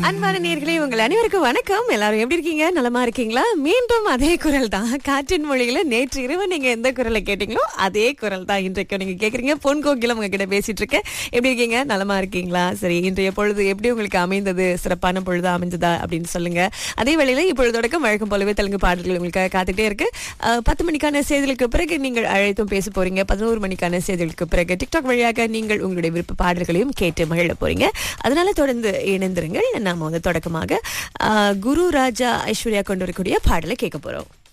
அன்பான நேர்களே உங்கள் அனைவருக்கும் வணக்கம் எல்லாரும் எப்படி இருக்கீங்க நலமா இருக்கீங்களா மீண்டும் அதே குரல் தான் காற்றின் மொழியில நேற்று இரவு நீங்க எந்த குரலை கேட்டீங்களோ அதே குரல் தான் இன்றைக்கு நீங்க கேக்குறீங்க பொன் கோகிலம் உங்ககிட்ட பேசிட்டு இருக்கேன் எப்படி இருக்கீங்க நலமா இருக்கீங்களா சரி இன்றைய பொழுது எப்படி உங்களுக்கு அமைந்தது சிறப்பான பொழுது அமைஞ்சதா அப்படின்னு சொல்லுங்க அதே வேளையில இப்பொழுது தொடக்கம் வழக்கம் போலவே தெலுங்கு பாடல்கள் உங்களுக்காக காத்துட்டே இருக்கு அஹ், பத்து மணிக்கான செய்திகளுக்கு பிறகு நீங்கள் அழைத்தும் பேச போறீங்க பதினோரு மணிக்கான செய்திகளுக்கு பிறகு டிக்டாக் வழியாக நீங்கள் உங்களுடைய விருப்ப பாடல்களையும் கேட்டு மகிழ போறீங்க அதனால தொடர்ந்து இணைந்திருங்கள் நாம வந்து தொடக்கமாக ஆஹ், குரு ராஜா ஐஸ்வர்யா கொண்டு வரக்கூடிய பாடலை கேட்க போறோம்